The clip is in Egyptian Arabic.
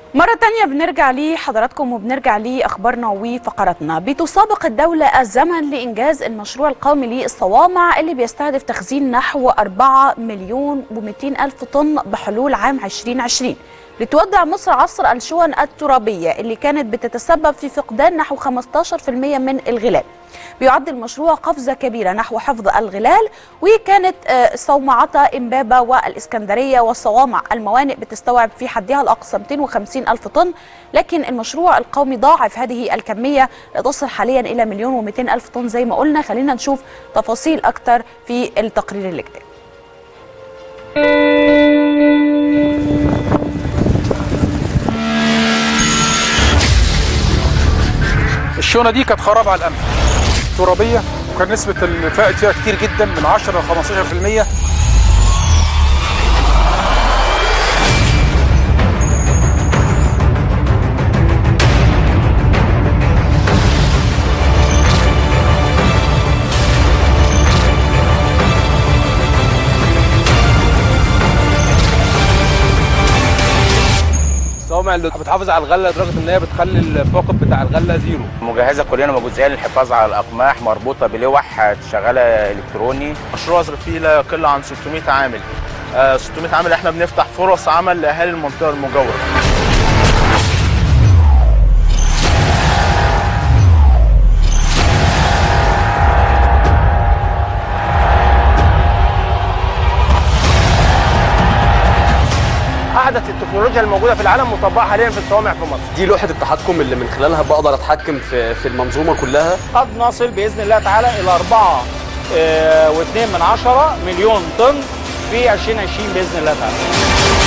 مرة تانية بنرجع لحضراتكم وبنرجع لأخبارنا وفقراتنا بتسابق الدولة الزمن لإنجاز المشروع القومي للصوامع اللي بيستهدف تخزين نحو 4 مليون و200 ألف طن بحلول عام 2020 لتودع مصر عصر الشون الترابية اللي كانت بتتسبب في فقدان نحو 15% من الغلال بيعد المشروع قفزة كبيرة نحو حفظ الغلال وكانت آه، صومعتا إمبابة والإسكندرية والصوامع الموانئ بتستوعب في حدها الأقصى 250 ألف طن لكن المشروع القومي ضاعف هذه الكمية لتصل حاليا إلى مليون و200 ألف طن زي ما قلنا خلينا نشوف تفاصيل أكتر في التقرير اللي جاي الشونه دي كانت خراب على القمح ترابيه وكان نسبه الفائض فيها كتير جدا من 10 ل 15% الصوامع اللي بتحافظ على الغله لدرجه ان هي بتخلي الفاقد بتاع الغله زيرو مجهزه كلنا وجزئيه للحفاظ على الاقماح مربوطه بلوح شغاله الكتروني مشروع فيه لا يقل عن 600 عامل آه، 600 عامل احنا بنفتح فرص عمل لاهالي المنطقه المجاوره احدث التكنولوجيا الموجوده في العالم مطبقه حاليا في الصوامع في مصر دي لوحه التحكم اللي من خلالها بقدر اتحكم في في المنظومه كلها قد نصل باذن الله تعالى الى 4 و2 من عشرة مليون طن في 2020 باذن الله تعالى